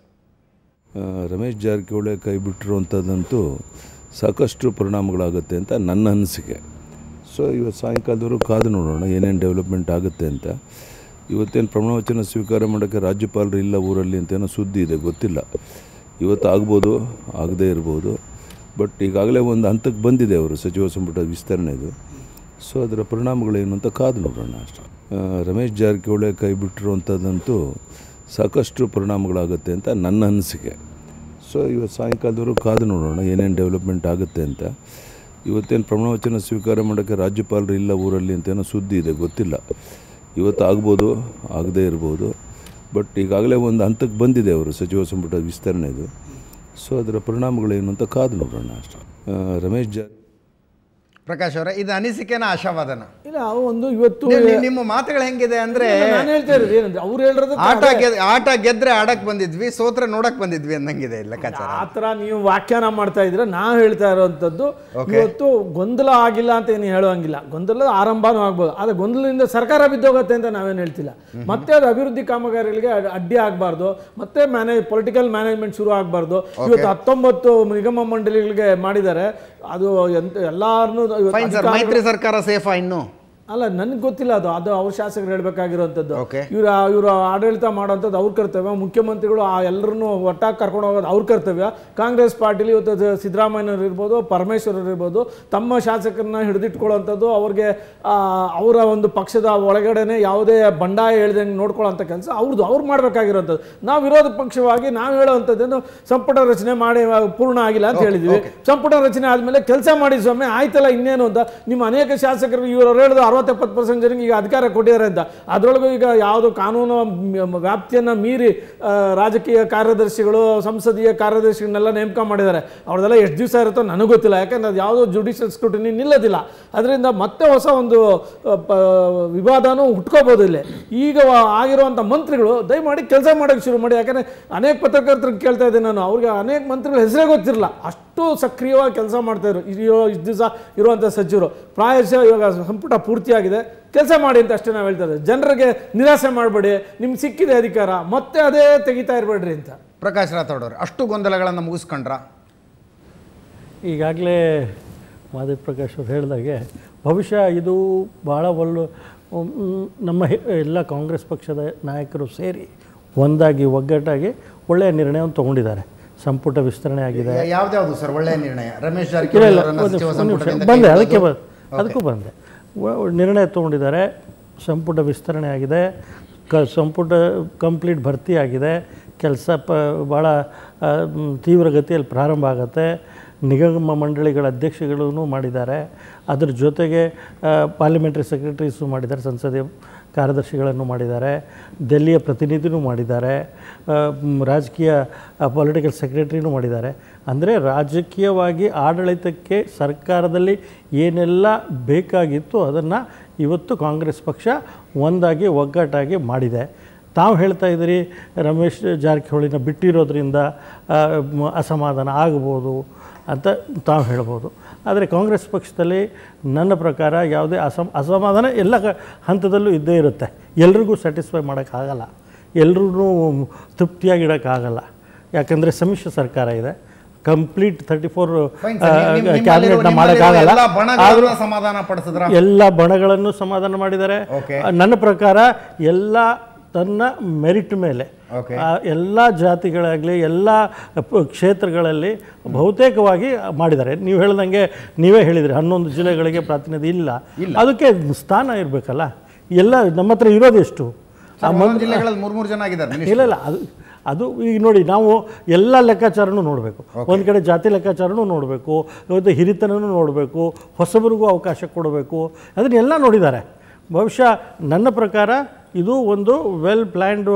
ಆ, ರಮೇಶ್ ಜಾರಕಿಹೊಳಿ ಕೈ ಬಿಟ್ಟಿರುವಂಥದ್ದಂತೂ ಸಾಕಷ್ಟು ಪರಿಣಾಮಗಳಾಗುತ್ತೆ ಅಂತ ನನ್ನ ಅನಿಸಿಕೆ ಸೊ ಇವತ್ತು ಸಾಯಂಕಾಲದವರೆಗೂ ಕಾದು ನೋಡೋಣ ಏನೇನು ಡೆವಲಪ್ಮೆಂಟ್ ಆಗುತ್ತೆ ಅಂತ ಇವತ್ತೇನು ಪ್ರಮಾಣವಚನ ಸ್ವೀಕಾರ ಮಾಡೋಕ್ಕೆ ರಾಜ್ಯಪಾಲರು ಇಲ್ಲ ಊರಲ್ಲಿ ಅಂತ ಏನೋ ಸುದ್ದಿ ಇದೆ ಗೊತ್ತಿಲ್ಲ ಇವತ್ತು ಆಗ್ಬೋದು ಆಗದೇ ಇರ್ಬೋದು ಬಟ್ ಈಗಾಗಲೇ ಒಂದು ಹಂತಕ್ಕೆ ಬಂದಿದೆ ಅವರು ಸಚಿವ ಸಂಪುಟ ವಿಸ್ತರಣೆದು ಸೊ ಅದರ ಪರಿಣಾಮಗಳೇನು ಅಂತ ಕಾದು ನೋಡೋಣ ಅಷ್ಟೇ ಆ, ರಮೇಶ್ ಜಾರಕಿಹೊಳಿ ಕೈ ಬಿಟ್ಟಿರುವಂಥದ್ದಂತೂ ಸಾಕಷ್ಟು ಪರಿಣಾಮಗಳಾಗುತ್ತೆ ಅಂತ ನನ್ನ ಅನಿಸಿಕೆ ಸೊ ಇವತ್ತು ಸಾಯಂಕಾಲದವರೆಗೂ ಕಾದು ನೋಡೋಣ ಏನೇನು ಡೆವಲಪ್ಮೆಂಟ್ ಆಗುತ್ತೆ ಅಂತ ಇವತ್ತೇನು ಪ್ರಮಾಣವಚನ ಸ್ವೀಕಾರ ಮಾಡೋಕ್ಕೆ ರಾಜ್ಯಪಾಲರು ಇಲ್ಲ ಊರಲ್ಲಿ ಅಂತ ಏನೋ ಸುದ್ದಿ ಇದೆ ಗೊತ್ತಿಲ್ಲ ಇವತ್ತು ಆಗ್ಬೋದು ಆಗದೇ ಇರ್ಬೋದು ಬಟ್ ಈಗಾಗಲೇ ಒಂದು ಹಂತಕ್ಕೆ ಬಂದಿದೆ ಅವರು ಸಚಿವ ಸಂಪುಟ ವಿಸ್ತರಣೆದು ಸೊ ಅದರ ಪರಿಣಾಮಗಳೇನು ಅಂತ ಕಾದು ನೋಡೋಣ ಅಷ್ಟೇ ಆ, ರಮೇಶ್ ಜಾರಕಿಹೊಳಿ ಪ್ರಕಾಶ್ ಅವರೇ ಇದು ಅನಿಸಿಕೆನ ಆಶಾವಾದನ ಇಲ್ಲ ಅವು ಒಂದು ಇವತ್ತು ನೀವು- ನೀವು- ನಿಮ್ಮ ಮಾತುಗಳು ಹೆಂಗಿದೆ ಅಂದ್ರೆ ನಾನು ಹೇಳ್ತಾ ಇರೋದು ಏನಂದ್ರೆ ಅವ್ರು ಹೇಳಿರೋದು ಆಟ ಗೆದ್ ಆಟ ಗೆದ್ರೆ ಆಡಕ್ ಬಂದಿದ್ವಿ ಸೋತ್ರೆ ನೋಡಕ್ ಬಂದಿದ್ವಿ ಅನ್ನಂಗಿದೆ ಲೆಕ್ಕಾಚಾರ ಆ ಥರ ನೀವು ವ್ಯಾಖ್ಯಾನ ಮಾಡ್ತಾ ಇದ್ರೆ ನಾವು ಹೇಳ್ತಾ ಇರೋವಂಥದ್ದು ಇವತ್ತು ಗೊಂದಲ ಆಗಿಲ್ಲ ಅಂತ ಏನು ಹೇಳುವಂಗಿಲ್ಲ ಗೊಂದಲ ಆರಂಭನೂ ಆಗ್ಬೋದು ಆದರೆ ಗೊಂದಲದಿಂದ ಸರ್ಕಾರ ಬಿದ್ದೋಗುತ್ತೆ ಅಂತ ನಾವೇನು ಹೇಳ್ತಿಲ್ಲ ಮತ್ತೆ ಅದು ಅಭಿವೃದ್ಧಿ ಕಾಮಗಾರಿಗಳಿಗೆ ಅಡ್- ಅಡ್ಡಿ ಆಗಬಾರ್ದು ಮತ್ತೆ ಮ್ಯಾನೇಜ್ ಪೊಲಿಟಿಕಲ್ ಮ್ಯಾನೇಜ್ಮೆಂಟ್ ಶುರು ಆಗಬಾರ್ದು ಇವತ್ತು ಹತ್ತೊಂಬತ್ತು ನಿಗಮ ಮಂಡಳಿಗಳಿಗೆ ಮಾಡಿದ್ದಾರೆ ಅದು ಎಂತ ಎಲ್ಲಾರನ್ನೂ ಇವತ್ತು ಫೈನ್ ಸರ್ ಅಧಿಕಾರಿಗಳು- ಮೈತ್ರಿ ಸರ್ಕಾರ ಸೇಫಾ ಇನ್ನು ಅಲ್ಲ ನನಗೆ ಗೊತ್ತಿಲ್ಲ ಅದು ಅದು ಅವ್ರ ಶಾಸಕರು ಹೇಳ್ಬೇಕಾಗಿರುವಂಥದ್ದು Okay. ಇವ್ರ ಇವರು ಆಡಳಿತ ಮಾಡೋಂಥದ್ದು ಅವ್ರ ಕರ್ತವ್ಯ ಮುಖ್ಯಮಂತ್ರಿಗಳು ಆ ಎಲ್ಲರನ್ನೂ ಒಟ್ಟಾಗಿ ಕರ್ಕೊಂಡು ಹೋಗೋದು ಅವ್ರ ಕರ್ತವ್ಯ ಕಾಂಗ್ರೆಸ್ ಪಾರ್ಟಿಲಿ ಇವತ್ತು ಅದು ಸಿದ್ದರಾಮಯ್ಯನವ್ರು ಇರ್ಬೋದು ಪರಮೇಶ್ವರರು ಇರ್ಬೋದು ತಮ್ಮ ಶಾಸಕರನ್ನ ಹಿಡಿದಿಟ್ಕೊಳ್ಳೋಂಥದ್ದು ಅವ್ರಿಗೆ ಆ, ಅವರ ಒಂದು ಪಕ್ಷದ ಒಳಗಡೆನೆ ಯಾವುದೇ ಬಂಡಾಯ ಹೇಳ್ದಂಗೆ ನೋಡ್ಕೊಳ್ಳೋಂಥ ಕೆಲಸ ಅವ್ರದ್ದು ಅವ್ರು ಮಾಡಬೇಕಾಗಿರೋಂಥದ್ದು ನಾವು ವಿರೋಧ ಪಕ್ಷವಾಗಿ ನಾವು ಹೇಳೋವಂಥದ್ದೇನು ಸಂಪುಟ ರಚನೆ ಮಾಡಿ ಆ, ಪೂರ್ಣ ಆಗಿಲ್ಲ ಅಂತ ಹೇಳಿದ್ವಿ ಸಂಪುಟ ರಚನೆ ಆದಮೇಲೆ ಕೆಲಸ ಮಾಡಿ ಸ್ವಾಮಿ ಆಯ್ತಲ್ಲ ಇನ್ನೇನು ಅಂತ ನಿಮ್ಮ ಅನೇಕ ಶಾಸಕರು ಇವರು ಹೇಳಿದ್ರು ಅರವತ್ತೆಪ್ಪತ್ತು ಪರ್ಸೆಂಟ್ ಜನಕ್ಕೆ ಈಗ ಅಧಿಕಾರ ಕೊಟ್ಟಿದ್ದಾರೆ ಅಂತ ಅದರೊಳಗೂ ಈಗ ಯಾವುದು ಕಾನೂನು ಮ್- ವ್ಯಾಪ್ತಿಯನ್ನು ಮೀರಿ ಆ, ರಾಜಕೀಯ ಕಾರ್ಯದರ್ಶಿಗಳು ಸಂಸದೀಯ ಕಾರ್ಯದರ್ಶಿಗಳನ್ನೆಲ್ಲ ನೇಮಕ ಮಾಡಿದ್ದಾರೆ ಅವ್ರದ್ದೆಲ್ಲ ಎಷ್ಟು ದಿವಸ ಇರುತ್ತೋ ನನಗೆ ಗೊತ್ತಿಲ್ಲ ಯಾಕಂದ್ರೆ ಅದು ಯಾವುದೋ ಜುಡಿಷಿಯಲ್ ಸ್ಕ್ರೂಟಿನಿ ನಿಲ್ಲೋದಿಲ್ಲ ಅದರಿಂದ ಮತ್ತೆ ಹೊಸ ಒಂದು ಆ, ಪ- ವಿವಾದನೂ ಹುಟ್ಕೋಬೋದು ಇಲ್ಲಿ ಈಗ ವ- ಆಗಿರುವಂಥ ಮಂತ್ರಿಗಳು ದಯಮಾಡಿ ಕೆಲಸ ಮಾಡೋಕ್ಕೆ ಶುರು ಮಾಡಿ ಯಾಕಂದರೆ ಅನೇಕ ಪತ್ರಕರ್ತರಿಗೆ ಕೇಳ್ತಾ ಇದ್ದೆ ನಾನು ಅವ್ರಿಗೆ ಅನೇಕ ಮಂತ್ರಿಗಳು ಹೆಸರೇ ಗೊತ್ತಿರಲ್ಲ ಅಷ್ಟು ಸಕ್ರಿಯವಾಗಿ ಕೆಲಸ ಮಾಡ್ತಾಯಿದ್ರು ಇರೋ ಇಷ್ಟು ದಿವಸ ಇರುವಂಥ ಸಚಿವರು ಪ್ರಾಯಶಃ ಇವಾಗ ಸಂಪುಟ ಪೂರ್ತಿಯಾಗಿದೆ ಕೆಲಸ ಮಾಡಿ ಅಂತ ಅಷ್ಟೇ ನಾವು ಹೇಳ್ತಾ ಇದ್ದೀವಿ ಜನರಿಗೆ ನಿರಾಸೆ ಮಾಡಬೇಡಿ ನಿಮ್ಗೆ ಸಿಕ್ಕಿದೆ ಅಧಿಕಾರ ಮತ್ತೆ ಅದೇ ತೆಗಿತಾ ಇರಬೇಡ್ರಿ ಅಂತ ಪ್ರಕಾಶ್ ರಾಥೋಡ್ ಅವರು ಅಷ್ಟು ಗೊಂದಲಗಳನ್ನು ಮುಗಿಸ್ಕೊಂಡ್ರ ಈಗಾಗಲೇ ಮಾಧವ್ ಪ್ರಕಾಶ್ ಅವ್ರು ಹೇಳಿದಾಗೆ ಬಹುಶಃ ಇದು ಭಾಳ ಒಳ್ಳೆ ಮ್, ನಮ್ಮ ಹೆ- ಎಲ್ಲ ಕಾಂಗ್ರೆಸ್ ಪಕ್ಷದ ನಾಯಕರು ಸೇರಿ ಒಂದಾಗಿ ಒಗ್ಗಟ್ಟಾಗಿ ಒಳ್ಳೆಯ ನಿರ್ಣಯವನ್ನು ತಗೊಂಡಿದ್ದಾರೆ ಸಂಪುಟ ವಿಸ್ತರಣೆ ಆಗಿದೆ ಯಾವ್ದ್ಯಾವ್ದು ಸರ್ ಒಳ್ಳೆಯ ನಿರ್ಣಯ ರಮೇಶ್ ಇಲ್ಲ ಜಾರಕಿಹೊಳಿ ಇಲ್ಲ ಅವರನ್ನ ಒಂದು ಸಚಿವ ಒಂದು ನಿಮಿಷ ಸಂಪುಟದಿಂದ ಬಂದೆ ಕೈ ಅದಕ್ಕೆ ಬಿಡೋದು? ಬ ಅದಕ್ಕೂ ಬಂದೆ ವ- ನಿರ್ಣಯ ತೊಗೊಂಡಿದ್ದಾರೆ ಸಂಪುಟ ವಿಸ್ತರಣೆ ಆಗಿದೆ ಕ ಸಂಪುಟ ಕಂಪ್ಲೀಟ್ ಭರ್ತಿ ಆಗಿದೆ ಕೆಲಸ ಪ ಭಾಳ ಆ, ಮ್, ತೀವ್ರಗತಿಯಲ್ಲಿ ಪ್ರಾರಂಭ ಆಗುತ್ತೆ ನಿಗಮ ಮಂಡಳಿಗಳ ಅಧ್ಯಕ್ಷಗಳೂ ಮಾಡಿದ್ದಾರೆ ಅದ್ರ ಜೊತೆಗೆ ಪಾರ್ಲಿಮೆಂಟ್ರಿ ಸೆಕ್ರೆಟರೀಸು ಮಾಡಿದ್ದಾರೆ ಸಂಸದೀಯ ಕಾರ್ಯದರ್ಶಿಗಳನ್ನು ಮಾಡಿದ್ದಾರೆ ದೆಲ್ಲಿಯ ಪ್ರತಿನಿಧಿನೂ ಮಾಡಿದ್ದಾರೆ ಆ, ಮ್, ರಾಜಕೀಯ ಪೊಲಿಟಿಕಲ್ ಸೆಕ್ರೆಟರಿನೂ ಮಾಡಿದ್ದಾರೆ ಅಂದರೆ ರಾಜಕೀಯವಾಗಿ ಆಡಳಿತಕ್ಕೆ ಸರ್ಕಾರದಲ್ಲಿ ಏನೆಲ್ಲ ಬೇಕಾಗಿತ್ತು ಅದನ್ನು ಇವತ್ತು ಕಾಂಗ್ರೆಸ್ ಪಕ್ಷ ಒಂದಾಗಿ ಒಗ್ಗಟ್ಟಾಗಿ ಮಾಡಿದೆ ತಾವು ಹೇಳ್ತಾ ಇದ್ದೀರಿ ರಮೇಶ್ ಜಾರಕಿಹೊಳಿನ ಬಿಟ್ಟಿರೋದ್ರಿಂದ ಆ, ಮ್, ಅಸಮಾಧಾನ ಆಗ್ಬೋದು ಅಂತ ತಾವು ಹೇಳ್ಬೋದು ಆದರೆ ಕಾಂಗ್ರೆಸ್ ಪಕ್ಷದಲ್ಲಿ ನನ್ನ ಪ್ರಕಾರ ಯಾವುದೇ ಅಸಮ ಅಸಮಾಧಾನ ಎಲ್ಲ ಕ ಹಂತದಲ್ಲೂ ಇದ್ದೇ ಇರುತ್ತೆ ಎಲ್ರಿಗೂ ಸ್ಯಾಟಿಸ್ಫೈ ಮಾಡೋಕ್ಕಾಗಲ್ಲ ಎಲ್ರೂ ತೃಪ್ತಿಯಾಗಿಡೋಕ್ಕಾಗಲ್ಲ ಯಾಕಂದರೆ ಸಮ್ಮಿಶ್ರ ಸರ್ಕಾರ ಇದೆ complete thirty four Fine sir, ನಿಮ್- ನಿಮ್- ನಿಮ್ಮಲ್ಲಿರುವ- ಕ್ಯಾಬಿನೆಟ್ನ ನಿಮ್ಮಲ್ಲಿರುವ ಮಾಡೋಕ್ಕಾಗಲ್ಲ ಎಲ್ಲ ಬಣಗಳನ್ನ ಸಮಾಧಾನ ಪಡಿಸಿದ್ರ ಎಲ್ಲ ಬಣಗಳನ್ನು ಸಮಾಧಾನ ಮಾಡಿದ್ದಾರೆ Okay. ಆ, ನನ್ನ ಪ್ರಕಾರ ಎಲ್ಲ ತನ್ನ ಮೆರಿಟ್ ಮೇಲೆ Okay. ಆ, ಎಲ್ಲ ಜಾತಿಗಳಾಗಲಿ ಎಲ್ಲ ಪ- ಕ್ಷೇತ್ರಗಳಲ್ಲಿ ಬಹುತೇಕವಾಗಿ ಮಾಡಿದ್ದಾರೆ ನೀವು ಹೇಳ್ದಂಗೆ ನೀವೇ ಹೇಳಿದ್ರಿ ಹನ್ನೊಂದು ಜಿಲ್ಲೆಗಳಿಗೆ ಪ್ರಾತಿನಿಧ್ಯ ಇಲ್ಲ ಅದಕ್ಕೆ ಸ್ಥಾನ ಇರಬೇಕಲ್ಲ ಎಲ್ಲ ನಮ್ಮ ಹತ್ರ ಇರೋದೆಷ್ಟು ಆ ಒಂದೊಂದು ಜಿಲ್ಲೆಗಳಲ್ಲಿ ಮೂರ್ ಮೂರು ಜನ ಆಗಿದ್ದಾರೆ minister. ಇಲ್ಲ ಇಲ್ಲ ಅದು ಅದು ಈಗ ನೋಡಿ ನಾವು ಎಲ್ಲ ಲೆಕ್ಕಾಚಾರನೂ ನೋಡಬೇಕು ಒಂದು ಕಡೆ ಜಾತಿ ಲೆಕ್ಕಾಚಾರನೂ ನೋಡಬೇಕು ಇವತ್ತು ಹಿರಿತನೂ ನೋಡಬೇಕು ಹೊಸಬರಿಗೂ ಅವಕಾಶ ಕೊಡಬೇಕು ಅದನ್ನೆಲ್ಲ ನೋಡಿದ್ದಾರೆ ಬಹುಶಃ ನನ್ನ ಪ್ರಕಾರ ಇದು ಒಂದು ವೆಲ್ ಪ್ಲ್ಯಾಂಡು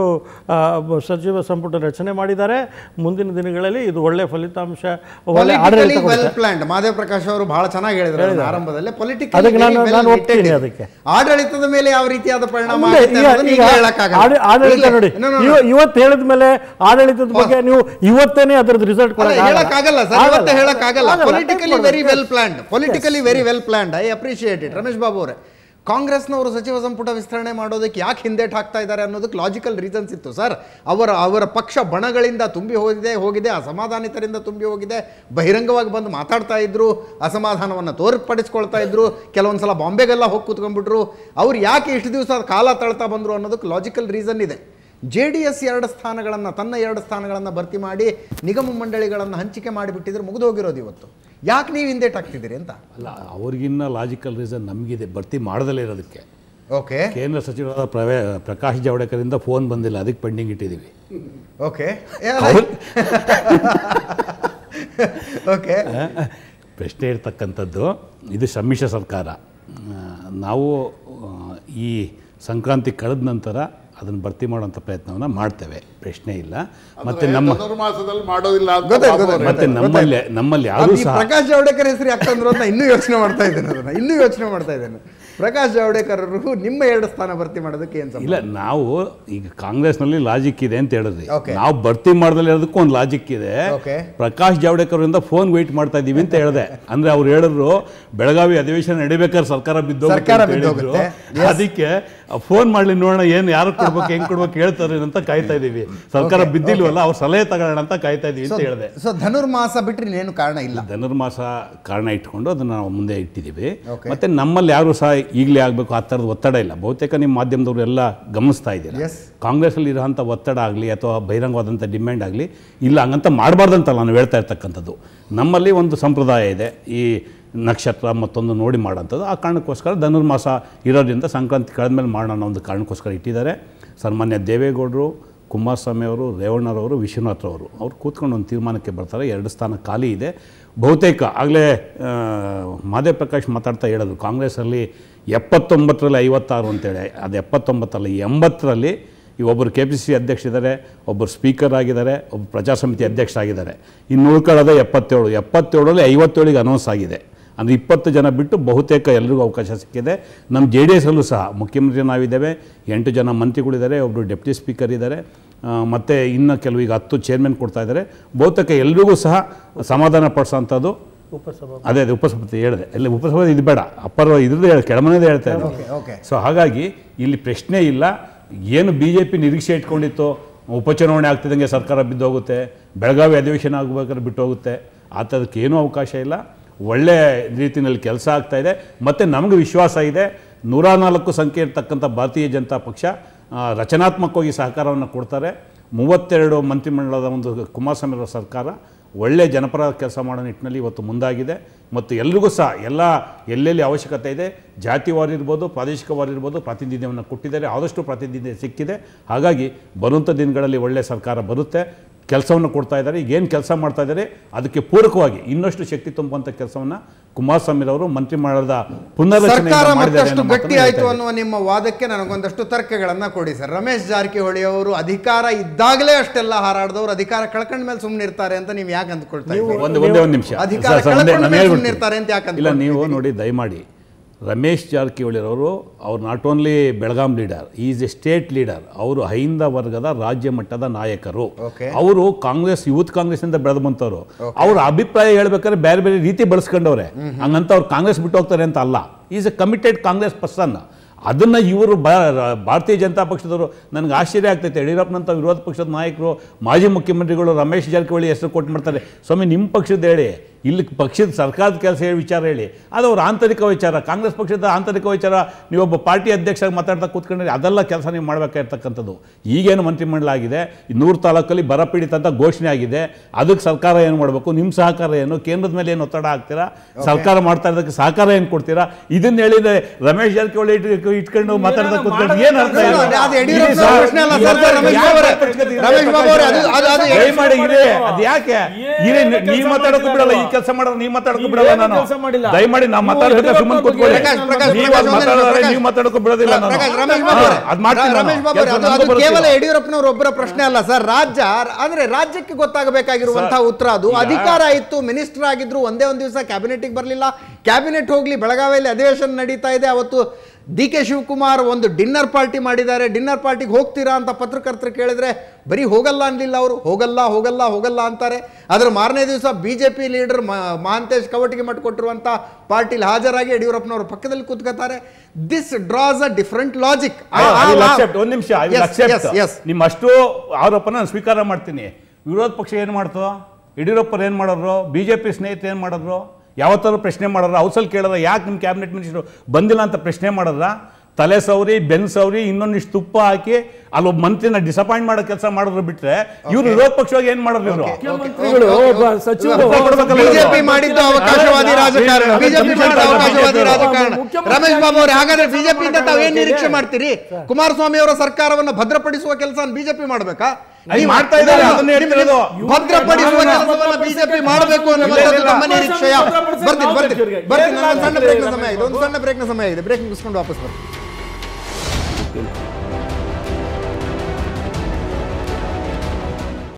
ಸಚಿವ ಸಂಪುಟ ರಚನೆ ಮಾಡಿದ್ದಾರೆ ಮುಂದಿನ ದಿನಗಳಲ್ಲಿ ಇದು ಒಳ್ಳೆಯ ಫಲಿತಾಂಶ ಒಳ್ಳೆ ಆಡಳಿತ Politically well ಕೊಡುತ್ತೆ. planned. ಮಾದೇವ್ ಪ್ರಕಾಶ್ ಅವರು ಬಹಳ ಚೆನ್ನಾಗಿ ಹೇಳಿದ್ರು ಅದನ್ನ ಆರಂಭದಲ್ಲಿ Politically ಅದಕ್ಕೆ ನಾನು- very well ನಾನು ಒಪ್ತೀನಿ intended. ಅದಕ್ಕೆ. ಆಡಳಿತದ ಮೇಲೆ ಯಾವ ರೀತಿಯಾದ ಪರಿಣಾಮ ಮುಂದೆ ಆಗುತ್ತೆ ಈಗ- ಅನ್ನೋದನ್ನ ಈಗ ಈಗ ಹೇಳಕ್ಕಾಗಲ್ಲ. ಆಡ- ಆಡಳಿತ ಇಲ್ಲ, ನೋಡಿ no, no, no. ಇವ- ಇವತ್ತು ಹೇಳಿದ ಮೇಲೆ ಆಡಳಿತದ ಬಗ್ಗೆ ನೀವು ಇವತ್ತೇನೆ ಅದರದ್ದು ರಿಸಲ್ಟ್ ಅಲ್ಲ, ಹೇಳಕ್ಕಾಗಲ್ಲ ಸರ್ ಇವತ್ತೇ ಹೇಳಕ್ಕಾಗಲ್ಲ ಆಗಲ್ಲ. Politically very well planned politically very well planned I appreciate it Ramesh Babu ಅವರೇ ಕಾಂಗ್ರೆಸ್ನವರು ಸಚಿವ ಸಂಪುಟ ವಿಸ್ತರಣೆ ಮಾಡೋದಕ್ಕೆ ಯಾಕೆ ಹಿಂದೇಟ್ ಹಾಕ್ತಾ ಇದ್ದಾರೆ ಅನ್ನೋದಕ್ಕೆ ಲಾಜಿಕಲ್ ರೀಸನ್ಸ್ ಇತ್ತು ಸರ್ ಅವರ ಅವರ ಪಕ್ಷ ಬಣಗಳಿಂದ ತುಂಬಿ ಹೋಗಿದೆ ಹೋಗಿದೆ ಅಸಮಾಧಾನಿತರಿಂದ ತುಂಬಿ ಹೋಗಿದೆ ಬಹಿರಂಗವಾಗಿ ಬಂದು ಮಾತಾಡ್ತಾ ಇದ್ರು ಅಸಮಾಧಾನವನ್ನು ತೋರ್ಪಡಿಸ್ಕೊಳ್ತಾ ಇದ್ರು ಕೆಲವೊಂದು ಸಲ ಬಾಂಬೆಗೆಲ್ಲ ಹೋಗಿ ಕೂತ್ಕೊಂಡ್ಬಿಟ್ರು ಅವ್ರು ಯಾಕೆ ಇಷ್ಟು ದಿವಸ ಕಾಲ ತಳ್ತಾ ಬಂದರು ಅನ್ನೋದಕ್ಕೆ ಲಾಜಿಕಲ್ ರೀಸನ್ ಇದೆ ಜೆ ಡಿ ಎಸ್ ಎರಡು ಸ್ಥಾನಗಳನ್ನು ತನ್ನ ಎರಡು ಸ್ಥಾನಗಳನ್ನು ಭರ್ತಿ ಮಾಡಿ ನಿಗಮ ಮಂಡಳಿಗಳನ್ನು ಹಂಚಿಕೆ ಮಾಡಿಬಿಟ್ಟಿದ್ರೆ ಮುಗಿದು ಹೋಗಿರೋದು ಇವತ್ತು ಯಾಕೆ ನೀವು ಹಿಂದೇಟ್ ಹಾಕ್ತಿದ್ದೀರಿ ಅಂತ ಅಲ್ಲ ಅವ್ರಿಗಿನ್ನ ಲಾಜಿಕಲ್ ರೀಸನ್ ನಮಗಿದೆ ಭರ್ತಿ ಮಾಡದಲ್ಲೇ ಇರೋದಕ್ಕೆ ಓಕೆ ಕೇಂದ್ರ ಸಚಿವರಾದ ಪ್ರವೇ ಪ್ರಕಾಶ್ ಜಾವಡೇಕರಿಂದ ಫೋನ್ ಬಂದಿಲ್ಲ ಅದಕ್ಕೆ ಪೆಂಡಿಂಗ್ ಇಟ್ಟಿದ್ದೀವಿ ಓಕೆ ಓಕೆ ಪ್ರಶ್ನೆ ಇರ್ತಕ್ಕಂಥದ್ದು ಇದು ಸಮ್ಮಿಶ್ರ ಸರ್ಕಾರ ಆ, ನಾವು ಆ, ಈ ಸಂಕ್ರಾಂತಿ ಕಳೆದ ನಂತರ ಅದನ್ನು ಭರ್ತಿ ಮಾಡುವಂಥ ಪ್ರಯತ್ನವನ್ನು ಮಾಡ್ತೇವೆ ಪ್ರಶ್ನೆ ಇಲ್ಲ ಮತ್ತು ನಮ್ಮ ಧನುರ್ಮಾಸದಲ್ಲಿ ಮಾಡೋದಿಲ್ಲ ಅಂತ ಗೊತ್ತಾಯ್ತು, ಬಾಬು ಅವ್ರು ಗೊತ್ತಾಯ್ತು. ಮತ್ತು ನಮ್ಮಲ್ಲಿ ನಮ್ಮಲ್ಲಿ ಯಾರೂ ಈ ಸಹ ಪ್ರಕಾಶ್ ಜಾವಡೇಕರ್ ಹೆಸರು ಯಾಕೆ ತಂದ್ರು ಅಂತ ಇನ್ನೂ ಯೋಚನೆ ಮಾಡ್ತಾ ಇದ್ದೇನೆ ಅದನ್ನ ಇನ್ನೂ ಯೋಚನೆ ಮಾಡ್ತಾ ಇದ್ದೇನೆ ಪ್ರಕಾಶ್ ಜಾವಡೇಕರ್ ಅವರು ನಿಮ್ಮ ಎರಡು ಸ್ಥಾನ ಭರ್ತಿ ಮಾಡೋದಕ್ಕೆ ಏನು ಸಂಬಂಧ ಇಲ್ಲ ನಾವು ಈಗ ಕಾಂಗ್ರೆಸ್ನಲ್ಲಿ ಲಾಜಿಕ್ ಇದೆ ಅಂತ ಹೇಳಿದ್ರಿ Okay. ನಾವು ಭರ್ತಿ ಮಾಡ್ದಲ್ಲಿ ಇರೋದಕ್ಕೂ ಒಂದು ಲಾಜಿಕ್ ಇದೆ Okay. ಪ್ರಕಾಶ್ ಜಾವಡೇಕರ್ ಇಂದ ಫೋನ್ ವೆಯ್ಟ್ ಮಾಡ್ತಾ ಇದೀವಿ ಅಂತ ಹೇಳಿದೆ ಅಂದ್ರೆ ಅವ್ರು ಹೇಳಿದ್ರು ಬೆಳಗಾವಿ ಅಧಿವೇಶನ ನಡಿಬೇಕಾದ್ರೆ ಸರ್ಕಾರ ಬಿದ್ದೋಗುತ್ತೆ ಸರ್ಕಾರ ಅಂತ ಹೇಳಿದ್ರು. ಬಿದ್ದೋಗುತ್ತೆ. Yes. ಅದಕ್ಕೆ ಫೋನ್ ಮಾಡ್ಲಿ ನೋಡೋಣ ಏನು ಯಾರು ಕೊಡ್ಬೇಕು ಹೆಂಗ್ ಕೊಡ್ಬೇಕು ಹೇಳ್ತಾರೆ ಅಂತ ಕಾಯ್ತಾ ಇದೀವಿ ಸರ್ಕಾರ ಬಿದ್ದಿಲ್ವಲ್ಲ ಅವ್ರ ಸಲಹೆ ತಗೊಳ್ಳೋಣ ಅಂತ ಕಾಯ್ತಾ ಇದೀವಿ ಅಂತ ಹೇಳಿದೆ ಸೊ ಧನುರ್ಮಾಸ ಬಿಟ್ರೆ ಇನ್ನೇನು ಕಾರಣ ಇಲ್ಲ ಧನುರ್ಮಾಸ ಕಾರಣ ಇಟ್ಕೊಂಡು ಅದನ್ನು ನಾವು ಮುಂದೆ ಇಟ್ಟಿದ್ದೀವಿ Okay. ಮತ್ತೆ ನಮ್ಮಲ್ಲಿ ಯಾರು ಸಹ ಈಗಲೇ ಆಗಬೇಕು ಆ ಥರದ ಒತ್ತಡ ಇಲ್ಲ ಬಹುತೇಕ ನಿಮ್ಮ ಮಾಧ್ಯಮದವರು ಎಲ್ಲ ಗಮನಿಸ್ತಾ ಇದ್ದೀರಾ Yes. ಕಾಂಗ್ರೆಸ್ಸಲ್ಲಿ ಇರೋಂಥ ಒತ್ತಡ ಆಗಲಿ ಅಥವಾ ಬಹಿರಂಗವಾದಂಥ ಡಿಮ್ಯಾಂಡ್ ಆಗಲಿ ಇಲ್ಲ ಹಂಗಂತ ಮಾಡಬಾರ್ದಂತಲ್ಲ ನಾನು ಹೇಳ್ತಾ ಇರ್ತಕ್ಕಂಥದ್ದು ನಮ್ಮಲ್ಲಿ ಒಂದು ಸಂಪ್ರದಾಯ ಇದೆ ಈ ನಕ್ಷತ್ರ ಮತ್ತೊಂದು ನೋಡಿ ಮಾಡೋಂಥದ್ದು ಆ ಕಾರಣಕ್ಕೋಸ್ಕರ ಧನುರ್ಮಾಸ ಇರೋದ್ರಿಂದ ಸಂಕ್ರಾಂತಿ ಕಳೆದ್ಮೇಲೆ ಮಾಡೋಣ ಅನ್ನೋ ಒಂದು ಕಾರಣಕ್ಕೋಸ್ಕರ ಇಟ್ಟಿದ್ದಾರೆ ಸನ್ಮಾನ್ಯ ದೇವೇಗೌಡರು ಕುಮಾರಸ್ವಾಮಿ ಅವರು ರೇವಣ್ಣರವರು ವಿಶ್ವನಾಥ್ರವರು ಅವ್ರು ಕೂತ್ಕೊಂಡು ಒಂದು ತೀರ್ಮಾನಕ್ಕೆ ಬರ್ತಾರೆ ಎರಡು ಸ್ಥಾನ ಖಾಲಿ ಇದೆ ಬಹುತೇಕ ಆಗಲೇ ಮಾದೇವ್ ಪ್ರಕಾಶ್ ಮಾತಾಡ್ತಾ ಹೇಳೋದು ಕಾಂಗ್ರೆಸ್ಸಲ್ಲಿ ಎಪ್ಪತ್ತೊಂಬತ್ತರಲ್ಲಿ ಐವತ್ತಾರು ಅಂತೇಳಿ ಅದು ಎಪ್ಪತ್ತೊಂಬತ್ತಲ್ಲ ಎಂಬತ್ತರಲ್ಲಿ ಈ ಒಬ್ಬರು ಕೆ ಪಿ ಸಿ ಸಿ ಅಧ್ಯಕ್ಷರಿದ್ದಾರೆ ಒಬ್ಬರು ಸ್ಪೀಕರ್ ಆಗಿದ್ದಾರೆ ಒಬ್ಬರು ಪ್ರಜಾ ಸಮಿತಿ ಅಧ್ಯಕ್ಷರಾಗಿದ್ದಾರೆ ಇನ್ನು ಉಳ್ಕೊಳ್ಳೋದೇ ಎಪ್ಪತ್ತೇಳು ಎಪ್ಪತ್ತೇಳರಲ್ಲಿ ಐವತ್ತೇಳಿಗೆ ಅನೌನ್ಸ್ ಆಗಿದೆ ಅಂದರೆ ಇಪ್ಪತ್ತು ಜನ ಬಿಟ್ಟು ಬಹುತೇಕ ಎಲ್ರಿಗೂ ಅವಕಾಶ ಸಿಕ್ಕಿದೆ ನಮ್ಮ ಜೆ ಡಿ ಎಸ್ಸಲ್ಲೂ ಸಹ ಮುಖ್ಯಮಂತ್ರಿ ನಾವಿದ್ದೇವೆ ಎಂಟು ಜನ ಮಂತ್ರಿಗಳಿದ್ದಾರೆ ಒಬ್ಬರು ಡೆಪ್ಟಿ ಸ್ಪೀಕರ್ ಇದ್ದಾರೆ ಮತ್ತು ಇನ್ನು ಕೆಲವು ಈಗ ಹತ್ತು ಚೇರ್ಮನ್ ಕೊಡ್ತಾ ಇದ್ದಾರೆ ಬಹುತೇಕ ಎಲ್ರಿಗೂ ಸಹ ಸಮಾಧಾನ ಪಡಿಸೋಂಥದ್ದು ಉಪಸಭಾ ಅದೇ ಅದೇ ಉಪಸಭಾಪತಿ ಹೇಳಿದೆ ಇಲ್ಲಿ ಉಪಸಭಾಪತಿ ಇದು ಬೇಡ ಅಪ್ಪರ ಇದ್ರದ್ದು ಹೇಳಿ ಕೆಳಮನೆದೇ ಹೇಳ್ತಾ Okay, ಇದ್ದಾರೆ okay. ಸೊ ಹಾಗಾಗಿ ಇಲ್ಲಿ ಪ್ರಶ್ನೆ ಇಲ್ಲ ಏನು ಬಿ ಜೆ ಪಿ ನಿರೀಕ್ಷೆ ಇಟ್ಕೊಂಡಿತ್ತು ಉಪಚುನಾವಣೆ ಆಗ್ತಿದ್ದಂಗೆ ಸರ್ಕಾರ ಬಿದ್ದು ಹೋಗುತ್ತೆ ಬೆಳಗಾವಿ ಅಧಿವೇಶನ ಆಗಬೇಕಾದ್ರೆ ಬಿಟ್ಟು ಹೋಗುತ್ತೆ ಆ ಥರಕ್ಕೆ ಏನೂ ಅವಕಾಶ ಇಲ್ಲ ಒಳ್ಳೆ ರೀತಿಯಲ್ಲಿ ಕೆಲಸ ಆಗ್ತಾ ಇದೆ ಮತ್ತು ನಮಗೆ ವಿಶ್ವಾಸ ಇದೆ ನೂರ ನಾಲ್ಕು ಸಂಖ್ಯೆ ಇರ್ತಕ್ಕಂಥ ಭಾರತೀಯ ಜನತಾ ಪಕ್ಷ ಆ, ರಚನಾತ್ಮಕವಾಗಿ ಸಹಕಾರವನ್ನು ಕೊಡ್ತಾರೆ ಮೂವತ್ತೆರಡು ಮಂತ್ರಿಮಂಡಲದ ಒಂದು ಕುಮಾರಸ್ವಾಮಿ ಅವರ ಸರ್ಕಾರ ಒಳ್ಳೆ ಜನಪರ ಕೆಲಸ ಮಾಡೋ ನಿಟ್ಟಿನಲ್ಲಿ ಇವತ್ತು ಮುಂದಾಗಿದೆ ಮತ್ತು ಎಲ್ರಿಗೂ ಸಹ ಎಲ್ಲ ಎಲ್ಲೆಲ್ಲಿ ಅವಶ್ಯಕತೆ ಇದೆ ಜಾತಿವಾರು ಇರ್ಬೋದು ಪ್ರಾದೇಶಿಕವಾರು ಇರ್ಬೋದು ಪ್ರಾತಿನಿಧ್ಯವನ್ನು ಕೊಟ್ಟಿದ್ದಾರೆ ಆದಷ್ಟು ಪ್ರಾತಿನಿಧ್ಯ ಸಿಕ್ಕಿದೆ ಹಾಗಾಗಿ ಬರುವಂಥ ದಿನಗಳಲ್ಲಿ ಒಳ್ಳೆ ಸರ್ಕಾರ ಬರುತ್ತೆ ಕೆಲಸವನ್ನು ಕೊಡ್ತಾ ಇದ್ದಾರೆ ಈಗ ಏನು ಕೆಲಸ ಮಾಡ್ತಾ ಇದ್ದಾರೆ ಅದಕ್ಕೆ ಪೂರಕವಾಗಿ ಇನ್ನಷ್ಟು ಶಕ್ತಿ ತುಂಬುವಂಥ ಕೆಲಸವನ್ನು ಕುಮಾರಸ್ವಾಮಿರವರು ಮಂತ್ರಿಮಂಡಲದ ಪುನರ್ರಚನೆ ಸರ್ಕಾರ ಮಾಡಿದ್ದಾರೆ ಮತ್ತಷ್ಟು ಅನ್ನೋ ಗಟ್ಟಿ ಮಾತನ್ನ ಆಯ್ತು ಹೇಳ್ತಾ ಇದ್ದೀನಿ. ಅನ್ನುವ ನಿಮ್ಮ ವಾದಕ್ಕೆ ನನಗೊಂದಷ್ಟು ತರ್ಕಗಳನ್ನ ಕೊಡಿ ಸರ್ ರಮೇಶ್ ಜಾರಕಿಹೊಳಿ ಅವರು ಅಧಿಕಾರ ಇದ್ದಾಗಲೇ ಅಷ್ಟೆಲ್ಲ ಹಾರಾಡ್ದವ್ರು ಅಧಿಕಾರ ಕಳ್ಕೊಂಡ ಮೇಲೆ ಸುಮ್ಮನೆ ಇರ್ತಾರೆ ಅಂತ ನೀವು ಯಾಕೆ ಅಂದ್ಕೊಳ್ತಾ ಇದ್ದೀರಿ ಒಂದು ಒಂದೇ ಒಂದು ನಿಮಿಷ ಅಧಿಕಾರ ಸರ್, ಸರ್, ಒಂದೇ- ಕಳ್ಕೊಂಡ ನಾನು ಮೇಲೆ ಹೇಳ್ಬಿಡ್ತೀನಿ. ಸುಮ್ನಿರ್ತಾರೆ ಅಂತ ಯಾಕೆ ಇಲ್ಲ ಅಂದ್ಕೊಂಡಿದ್ದೀರಿ? ನೀವು ನೋಡಿ ದಯಮಾಡಿ ರಮೇಶ್ ಜಾರಕಿಹೊಳಿರವರು ಅವ್ರು not only Belgaum leader is a state leader ಅವರು ಹೈಂದ ವರ್ಗದ ರಾಜ್ಯ ಮಟ್ಟದ ನಾಯಕರು Okay. ಅವರು ಕಾಂಗ್ರೆಸ್ ಯೂತ್ ಕಾಂಗ್ರೆಸ್ನಿಂದ ಬೆಳೆದು ಬಂತವರು ಅವ್ರ ಅಭಿಪ್ರಾಯ ಹೇಳ್ಬೇಕಾದ್ರೆ ಬೇರೆ ಬೇರೆ ರೀತಿ ಬಳಸ್ಕೊಂಡವ್ರೆ ಹಂಗಂತ ಅವ್ರು ಕಾಂಗ್ರೆಸ್ ಬಿಟ್ಟು ಹೋಗ್ತಾರೆ ಅಂತ ಅಲ್ಲ is a committed Congress person ಅದನ್ನು ಇವರು ಭಾರತೀಯ ಜನತಾ ಪಕ್ಷದವರು ನನಗೆ ಆಶ್ಚರ್ಯ ಆಗ್ತೈತೆ ಯಡಿಯೂರಪ್ಪನಂಥ ವಿರೋಧ ಪಕ್ಷದ ನಾಯಕರು ಮಾಜಿ ಮುಖ್ಯಮಂತ್ರಿಗಳು ರಮೇಶ್ ಜಾರಕಿಹೊಳಿ ಹೆಸರು ಕೊಟ್ಟು ಮಾಡ್ತಾರೆ ಸ್ವಾಮಿ ನಿಮ್ಮ ಪಕ್ಷದ ಹೇಳಿ ಇಲ್ಲಿ ಪಕ್ಷದ ಸರ್ಕಾರದ ಕೆಲಸ ಹೇಳಿ ವಿಚಾರ ಹೇಳಿ ಅದು ಅವ್ರ ಆಂತರಿಕ ವಿಚಾರ ಕಾಂಗ್ರೆಸ್ ಪಕ್ಷದ ಆಂತರಿಕ ವಿಚಾರ ನೀವೊಬ್ಬ ಪಾರ್ಟಿ ಅಧ್ಯಕ್ಷರಾಗಿ ಮಾತಾಡ್ತಾ ಕೂತ್ಕೊಂಡ್ರೆ ಅದೆಲ್ಲ ಕೆಲಸ ನೀವು ಮಾಡಬೇಕಾಗಿರ್ತಕ್ಕಂಥದ್ದು ಈಗೇನು ಮಂತ್ರಿಮಂಡಲ ಆಗಿದೆ ಈ ನೂರು ತಾಲೂಕಲ್ಲಿ ಬರ ಪೀಡಿತ ಅಂತ ಘೋಷಣೆ ಆಗಿದೆ ಅದಕ್ಕೆ ಸರ್ಕಾರ ಏನು ಮಾಡಬೇಕು ನಿಮ್ಮ ಸಹಕಾರ ಏನು ಕೇಂದ್ರದ ಮೇಲೆ ಏನು ಒತ್ತಡ ಹಾಕ್ತೀರಾ ಸರ್ಕಾರ ಮಾಡ್ತಾ ಇರೋದಕ್ಕೆ ಸಹಕಾರ ಏನು ಕೊಡ್ತೀರಾ ಇದನ್ನ ಹೇಳಿದ್ರೆ ರಮೇಶ್ ಜಾರಕಿಹೊಳಿ ಇಟ್- ಇಟ್ಕೊಂಡು ಮಾತಾಡ್ತಾ ಕೂತ್ಕೊಂಡು ಏನು ಅರ್ಥ ಅದು- ಇದೆ? ಅದು ಯಡಿಯೂರಪ್ಪನವ್ರ ಇರಿ ಸರ್, ಪ್ರಶ್ನೆ ಅಲ್ಲ ಸರ್, ಯಾಕೆ ರಮೇಶ್ ಯಾಕೆ ಬಾಬು ಅವರೇ, ಪಕ್ಷದ ರಮೇಶ್ ಬಾಬು ಅವರೇ, ಅದು- ಅದು- ಅದು- ದಯಮಾಡಿ ಇರಿ ಅದು ಯಾಕೆ ಇರಿ ನೀವು ಮಾತಾಡೋಕ್ಕೂ ಬಿಡಲ್ಲ ಈ ಕೆಲಸ ಮಾಡೋದು ನೀವು ಮಾತಾಡೋಕ್ಕೂ ಬಿಡಲ್ಲ ನೀವೇನು ನಾನು ಕೆಲ್ಸ ಮಾಡಿಲ್ಲ. ದಯಮಾಡಿ ನಾವು ನೀವು ಮಾತಾಡ್ಬೇಕಾದ್ರೆ ಸುಮ್ಮನೆ ಯಡಿಯೂರಪ್ಪ ಕೂತ್ಕೊಳ್ಳಿ ಪ್ರಕಾಶ್, ಪ್ರಕಾಶ್, ನೀವು ಪ್ರಕಾಶ್, ಅದು ಒಂದೇ ನಿಮಿಷ, ಮಾತಾಡಿದ್ರೆ ಪ್ರಕಾಶ್. ನೀವು ಮಾತಾಡೋಕ್ಕೂ ಬಿಡೋದಿಲ್ಲ ನಾನು ಪ್ರಕಾಶ್, ರಮೇಶ್ ಬಾಬು ಅವರೇ, ಅದು ಮಾಡ್ತೀನಿ ನಾನು. ರಮೇಶ್ ಬಾಬು ಅವರೇ, ಕೆಲಸ ಅದು- ನಂದು ಅದು ಬರೋದಿಲ್ಲ. ಕೇವಲ ಯಡಿಯೂರಪ್ಪನವ್ರ ಒಬ್ಬರ ಪ್ರಶ್ನೆ ಅಲ್ಲ ಸರ್ ರಾಜ್ಯ ಅಂದ್ರೆ ರಾಜ್ಯಕ್ಕೆ ಗೊತ್ತಾಗಬೇಕಾಗಿರುವಂತಹ ಉತ್ತರ ಅದು ಈಗ- ಅಧಿಕಾರ ಇತ್ತು ಮಿನಿಸ್ಟರ್ ಆಗಿದ್ರು ಒಂದೇ ಒಂದು ದಿವಸ ಕ್ಯಾಬಿನೆಟ್ಗೆ ಬರಲಿಲ್ಲ ಕ್ಯಾಬಿನೆಟ್ ಹೋಗ್ಲಿ ಬೆಳಗಾವಿಯಲ್ಲಿ ಅಧಿವೇಶನ ನಡೀತಾ ಇದೆ ಅವತ್ತು ಡಿ ಕೆ ಶಿವಕುಮಾರ್ ಒಂದು ಡಿನ್ನರ್ ಪಾರ್ಟಿ ಮಾಡಿದ್ದಾರೆ ಡಿನ್ನರ್ ಪಾರ್ಟಿಗೆ ಹೋಗ್ತೀರಾ ಅಂತ ಪತ್ರಕರ್ತರು ಕೇಳಿದ್ರೆ ಬರೀ ಹೋಗಲ್ಲ ಅನ್ಲಿಲ್ಲ ಅವರು ಹೋಗಲ್ಲ ಹೋಗಲ್ಲ ಹೋಗಲ್ಲ ಅಂತಾರೆ ಅದ್ರ ಮಾರನೇ ದಿವಸ B J P leader Mahantesh Kavatagimath ಕೊಟ್ಟಿರುವಂಥ ಪಾರ್ಟಿಲಿ ಹಾಜರಾಗಿ ಯಡಿಯೂರಪ್ಪನವ್ರ ಪಕ್ಕದಲ್ಲಿ ಕೂತ್ಕೋತಾರೆ this draws a different logic I will accept. ಒಂದ್ ನಿಮಿಷ I will accept. ಎಸ್ ನಿಮ್ಮ ಅಷ್ಟು ಆರೋಪನ ನಾನು ಸ್ವೀಕಾರ ಮಾಡ್ತೀನಿ ವಿರೋಧ ಪಕ್ಷ ಏನು ಮಾಡ್ತು ಯಡಿಯೂರಪ್ಪರು ಏನು ಮಾಡೋರು ಬಿ ಜೆ ಪಿ ಸ್ನೇಹಿತರು ಏನು ಮಾಡಿದ್ರು ಯಾವತ್ತಾದ್ರು ಪ್ರಶ್ನೆ ಮಾಡೋರು ಹೌಸಲ್ಲಿ ಕೇಳೋರ ಯಾಕೆ ನಿಮ್ಮ ಕ್ಯಾಬಿನೆಟ್ ಮಿನಿಸ್ಟರ್ ಬಂದಿಲ್ಲ ಅಂತ ಪ್ರಶ್ನೆ ಮಾಡೋರ ತಲೆ ಸೌರಿ ಬೆನ್ ಸೌರಿ ಇನ್ನೊಂದಿಷ್ಟು ತುಪ್ಪ ಹಾಕಿ ಅಲ್ಲೊಬ್ಬ ಮಂತ್ರಿನ ಡಿಸಪಾಯಿಂಟ್ ಮಾಡೋ ಕೆಲಸ ಮಾಡಿದ್ರು ಬಿಟ್ರೆ ಇವ್ರು ವಿರೋಧ ಪಕ್ಷವಾಗಿ ಏನು ಮಾಡೋರು ಇವರು ಮುಖ್ಯಮಂತ್ರಿಗಳು ಒಬ್ಬ ಸಚಿವರು ಬಿಜೆಪಿ ಮಾಡಿದ್ದು ಅವಕಾಶವಾದಿ ರಾಜಕಾರಣ ಬಿಜೆಪಿ ಮಾಡಿದ್ದು ಅವಕಾಶವಾದಿ ರಾಜಕಾರಣ ರಮೇಶ್ ಬಾಬು ಅವರು ಹಾಗಾದ್ರೆ ಬಿಜೆಪಿಯಿಂದ ತಾವು ಏನ್ ನಿರೀಕ್ಷೆ ಮಾಡ್ತೀರಿ ಕುಮಾರಸ್ವಾಮಿ ಅವರ ಸರ್ಕಾರವನ್ನು ಭದ್ರಪಡಿಸುವ ಕೆಲಸ ಬಿಜೆಪಿ ಮಾಡ್ಬೇಕಾ ಅಯ್ಯ, ಮಾಡ್ತಾ ಇದ್ದಾರೆ, ಅದನ್ನ ಹೇಳ್ತಿರೋದು. ಭದ್ರಪಡಿಸುವ ಕೆಲಸವನ್ನ ಬಿಜೆಪಿ ಮಾಡಬೇಕು ಅನ್ನುವಂಥದ್ದು ನಮ್ಮ ನಿರೀಕ್ಷೆಯ ಬರ್ತೀನಿ ಬರ್ತೀನಿ ಬರ್ತೀನಿ ಒಂದು ಸಣ್ಣ ಬ್ರೇಕ್ನ ಸಮಯ ಇದೆ ಒಂದು ಸಣ್ಣ ಬ್ರೇಕ್ನ ಸಮಯ ಇದೆ ಬ್ರೇಕ್ ಮುಗಿಸ್ಕೊಂಡು ವಾಪಸ್ ಬರ್ತೀನಿ